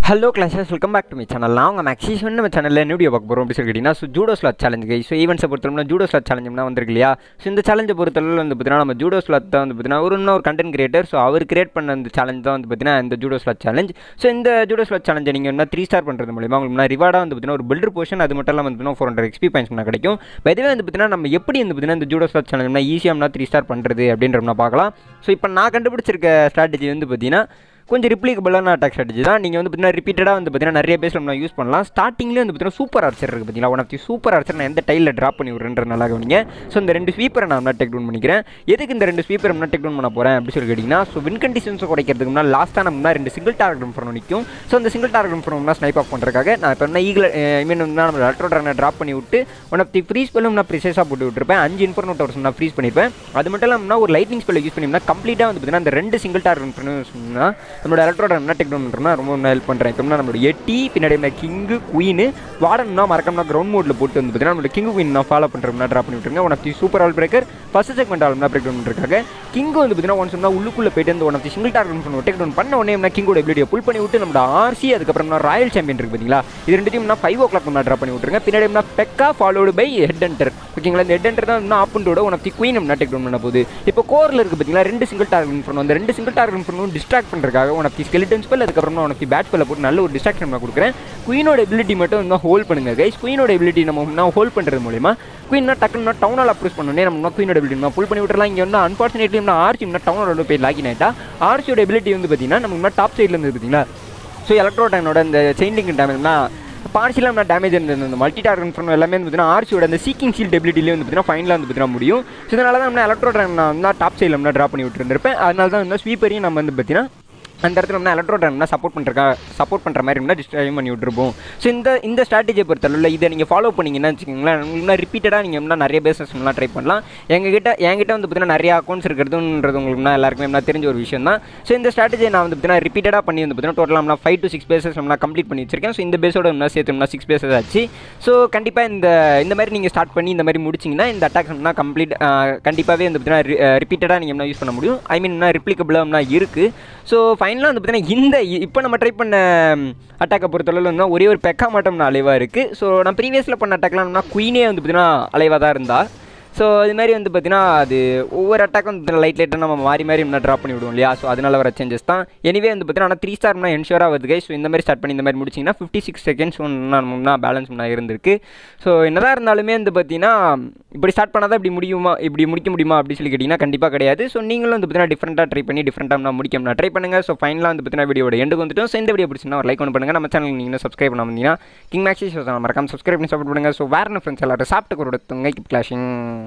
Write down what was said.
hello classes welcome back to my channel நான் உங்கள் Maxis வந்து நம்ம சேனலில் என்ன வீடியோ பார்க்க போகிறோம் அப்படின்னு சொல்லி கேட்டிங்கன்னா ஸோ ஜூடோ ஸ்லாட் சேலஞ்சு கை ஸோ ஈவெண்ட்ஸை பொறுத்தவரை ஜூடோ ஸ்லாட் சேலஞ்சுனா வந்திருக்கு இல்லையா ஸோ இந்த சேலஞ்சை பொறுத்தளவு வந்து பார்த்தீங்கன்னா நம்ம ஜூடோ ஸ்லாட் தான் வந்து பார்த்தீங்கன்னா ஒரு இன்னும் ஒரு கண்டென்ட் கிரியேட்டர் ஸோ அவர் கிரியேட் பண்ண அந்த சேலஞ்ச் தான் வந்து பார்த்தீங்கன்னா இந்த ஜூடோ ஸ்லாட் சேலஞ்ச் ஸோ இந்த ஜூடோ ஸ்லாட் சேலஞ்சை நீங்கள் என்ன த்ரீ ஸ்டார் பண்ணுறது மூலியமாக உங்களுக்கு ரிவார்டாக வந்து பார்த்தீங்கன்னா ஒரு பில்டர் போர்ஷன் அது மட்டும் இல்லாமல் வந்து பார்த்தீங்கன்னா ஃபோர் ஹண்ட்ரட் எக்ஸ்பி பாயிண்ட்ஸ் பண்ண கிடைக்கும் இதுவே வந்து பார்த்தீங்கன்னா நம்ம எப்படி வந்து பார்த்தீங்கன்னா இந்த ஜூடோ ஸ்லாட் சேலஞ்சுனா ஈஸியாக த்ரீ ஸ்டார் பண்ணுறது அப்படின்றோம்னா பார்க்கலாம் ஸோ இப்போ நான் கண்டுபிடிச்சிருக்க ஸ்ட்ராட்டஜி வந்து பார்த்தீங்கன்னா கொஞ்சம் ரிப்ளிகபிளான அட்டாக் ஸ்ட்ராட்டஜி தான் நீங்கள் வந்து பார்த்தீங்கன்னா ரிப்பீட்டடாக வந்து பார்த்தீங்கன்னா நிறைய பேஸில் நம்ம யூஸ் பண்ணலாம் ஸ்டார்டிங்லேயே வந்து பார்த்தீங்கன்னா சூப்பர் ஆர்ச்சர் இருக்குது பார்த்தீங்களா one of the super archer நான் எந்த டைலில் ட்ராப் பண்ணி விட்றேன்ற நல்லா கவனிங்க ஸோ இந்த ரெண்டு ஸ்வீப்பரை நான் டேக் டவுன் பண்ணிக்கிறேன் எதுக்கு இந்த ரெண்டு ஸ்வீப்பர் நான் டேக் டவுன் பண்ண போகிறேன் அப்படின்னு சொல்லி கேட்டிங்கன்னா ஸோ வின் கண்டிஷன்ஸை குறைக்கிறதுக்கு முன்னாடி லாஸ்ட்டாக நம்ம ரெண்டு சிங்கிள் டார்கெட் பண்ண நிற்கும் ஸோ அந்த சிங்கிள் டார்கெட் பண்ணோம்னா ஸ்னைப் ஆஃப் பண்ணுறதுக்காக நான் இப்போ என்ன ஈகில் ஐ மீன் வந்து நம்ம ரெட்ரோட்ரனை ட்ராப் பண்ணி விட்டு ஒன் ஆஃப் தி ஃப்ரீ ஸ்பெல்லும் நான் ப்ரிசைஸாக போட்டு விட்டுருப்பேன் அஞ்சு இன்ஃபர்னோ டவர்ஸ் நான் ஃப்ரீஸ் பண்ணியிருப்பேன் அது மட்டும் இல்லாமல் ஒரு லைட்னிங் ஸ்பெல்லை யூஸ் பண்ணிங்கன்னா கம்ப்ளீட்டாக வந்து பார்த்தீங்கன்னா அந்த ரெண்டு சிங்கிள் டார்கெட் பண்ணி நம்மளோட எலக்ட்ரோட டேக் டவுன் பண்ணுறோம்னா ரொம்ப ஹெல்ப் பண்ணுறேன் இப்போ நம்மளோட எட்டி பின்னாடி கிங்கு குயின் வாடன்னா மறக்காம கிரவுண்ட் மோடில் போட்டு வந்து பார்த்தீங்கன்னா நம்மளோட கிங்கு குயின் நான் ஃபாலோ பண்ணுறோம்னா ட்ராப் பண்ணி விட்டுருங்க one of the super wall breaker first segment ஆல்னா பிரேக் டவுன் பண்ணிருக்காங்க கிங்கு வந்து பார்த்தீங்கன்னா ஒன் சொன்னால் உள்ளுக்குள்ளே போயிட்டு வந்து one of the single target பண்ண டேக் டவுன் பண்ண உடனே நான் கிங்கோட எபிலிட்டியை புல் பண்ணி விட்டு நம்மளோட ஆர்சி அதுக்கப்புறம் ராயல் சாம்பியன் இருக்கு பார்த்தீங்களா இது ரெண்டு டீம் நான் ஃபைவ் ஓ கிளாக் நான் ட்ராப் பண்ணி விட்டுருங்க பின்னாடி நான் Pekka followed by head hunter ஓகேங்களா இந்த ஹெட் ஹண்டர் தான் இன்னும் ஆப்பண்டோட ஒன் ஆஃப் தி குயின் நம்ம டேக் டவுன் பண்ண போகுது இப்போ கோரில் இருக்குது பார்த்தீங்களா ரெண்டு சிங்கிள் டார்கெட் பண்ணணும் அந்த ரெண்டு சிங்கிள் டார்கெட் பண்ணணும் டிஸ்ட்ராக்ட் பண்ணுறதுக்காக one of the skeleton spell அதுக்கப்புறம் ஒன் ஆஃப் தி பேட் ஸ்பெல்லை போட்டு நல்ல ஒரு டிஸ்ட்ராக்ஷன் நான் கொடுக்குறேன் குயினோட எபிலிட்டி மட்டும் இன்னும் ஹோல்ட் பண்ணுங்க கைஸ் குயினோட எபிலிட்டி நம்ம நான் ஹோல்ட் பண்ணுறது மூலியமா குயின்னா டக்குன்னு டவுனால் அப்ரோச் பண்ணோன்னே நம்ம குயினோட எபிலிட்டி நம்ம புல் பண்ணி விட்டுறலாம் இங்கே வந்து அன்ஃபார்ச்சுனேட்லி நம்ம ஆர்ச்சி டவுனோட போய் லாகின் ஆகிட்டா ஆர்ச்சியோட எபிலிட்டி வந்து பார்த்தீங்கன்னா நம்ம டாப் சைடில் இருந்து பார்த்தீங்களா ஸோ எலக்ட்ரோ டைனோட இந்த செயின் லிங்க் டேமேஜ்னா பார்ஷியலாக நான் டேமேஜ் இருந்தது இந்த மல்டி டார்கெட் பண்ண எல்லாமே வந்து பார்த்தீங்கன்னா ஆர்ச்சியோட அந்த சீக்கிங் ஷீல் டெபிலிட்டிலே வந்து பார்த்தீங்கன்னா ஃபைனலாக வந்து பார்த்தீங்கன்னா முடியும் ஸோ இதனால தான் நம்ம எலக்ட்ரோ டைம் நான் வந்து டாப் சைடில் நம்ம ட்ராப் பண்ணி விட்டுருந்துருப்பேன் அதனால தான் வந்து ஸ்வீப்பரையும் நம்ம வந்து பார்த்தீங்கன்னா அந்த இடத்துல நம்ம எலக்ட்ரோ டைம்னா சப்போர்ட் பண்ணுறக்கா சப்போர்ட் பண்ணுற மாதிரி இருந்தால் டிஸ்ட்ரைவ் பண்ணி விட்டுருப்போம் ஸோ இந்த இந்த ஸ்ட்ராட்டஜியை பொறுத்தளவில் இதை நீங்கள் ஃபாலோ பண்ணிங்கன்னா வச்சுக்கோங்களேன் உங்களுக்கு ரிப்பீட்டடாக நீங்கள் என்ன நிறைய பிஸ்னஸ்லாம் ட்ரை பண்ணலாம் எங்ககிட்ட என்கிட்ட வந்து பார்த்தீங்கன்னா நிறைய அக்கௌண்ட்ஸ் இருக்கிறதுன்றது உங்களுக்கு எல்லாருக்குமே என்ன தெரிஞ்ச ஒரு விஷயம் தான் ஸோ இந்த ஸ்ட்ராட்டஜியை நான் வந்து பார்த்தீங்கன்னா ரிப்பீட்டடாக பண்ணி வந்து பார்த்தீங்கன்னா டோட்டலாக நான் ஃபைவ் டு சிக்ஸ் பேசஸ் நம்ம கம்ப்ளீட் பண்ணி வச்சிருக்கேன் ஸோ இந்த பேஸோட என்ன சேர்த்தோம்னா சிக்ஸ் பேசஸ் ஆச்சு ஸோ கண்டிப்பாக இந்த இந்த மாதிரி நீங்கள் ஸ்டார்ட் பண்ணி இந்த மாதிரி முடிச்சிங்கன்னா இந்த அட்டாக்ஸ் என்ன கம்ப்ளீட் கண்டிப்பாகவே வந்து பார்த்தீங்கன்னா ரிப்பீட்டடாக நீங்கள் என்ன யூஸ் பண்ண முடியும் ஐ மீன் என்ன ரிப்ளிகபிளாக இருக்குது ஸோ ஃபைனலாக வந்து பார்த்தீங்கன்னா இந்த இப்போ நம்ம ட்ரை பண்ண அட்டாக்கை பொறுத்தளவு வந்து ஒரே ஒரு பெக்கா மட்டும் அலைவாக இருக்குது ஸோ நான் ப்ரீவியஸில் பண்ண அட்டாக்லாம் குயினே வந்து பார்த்தீங்கன்னா அலைவாக தான் இருந்தா ஸோ இது மாதிரி வந்து பார்த்தீங்கன்னா அது ஒவ்வொரு அட்டாக்கும் வந்து லைட் லைட்டாக நம்ம மாறி மாறி முன்னாடி ட்ராப் பண்ணி விடுவோம் இல்லையா ஸோ அதனால வர சேஞ்சஸ் தான் எனிவே வந்து பார்த்தீங்கன்னா ஆனால் த்ரீ ஸ்டார்னா என்ஷூராக வருது கை ஸோ இந்த மாதிரி ஸ்டார்ட் பண்ணி இந்த மாதிரி முடிச்சிங்கன்னா ஃபிஃப்டி சிக்ஸ் செகண்ட்ஸ் ஒன்றா பேலன்ஸ் முன்னா இருந்திருக்கு ஸோ என்னதான் இருந்தாலுமே வந்து பார்த்தீங்கன்னா இப்படி ஸ்டார்ட் பண்ணால் தான் இப்படி முடியுமா இப்படி முடிக்க முடியுமா அப்படின்னு சொல்லி கேட்டிங்கன்னா கண்டிப்பாக கிடையாது ஸோ நீங்களும் வந்து பார்த்தீங்கன்னா டிஃப்ரெண்ட்டாக ட்ரை பண்ணி டிஃப்ரெண்ட்டாக நான் முடிக்க ட்ரை பண்ணுங்கள் ஸோ ஃபைனலாக வந்து பார்த்தீங்கன்னா வீடியோட எண்டுக்கு வந்துட்டோம் ஸோ இந்த வீடியோ பிடிச்சினா ஒரு லைக் ஒன்று பண்ணுங்கள் நம்ம சேனல் நீங்கள் சப்ஸ்கிரைப் பண்ண வந்தீங்கன்னா கிங் மேக்ஸி ஷோ மறக்காம சப்ஸ்கிரைப் பண்ணி சப்போர்ட் பண்ணுங்கள் ஸோ வேறு ஃப்ரெண்ட்ஸ் எல்லாரும் சாப்பிட்டு கொடுத்துங்க கிப் கிளாஷிங்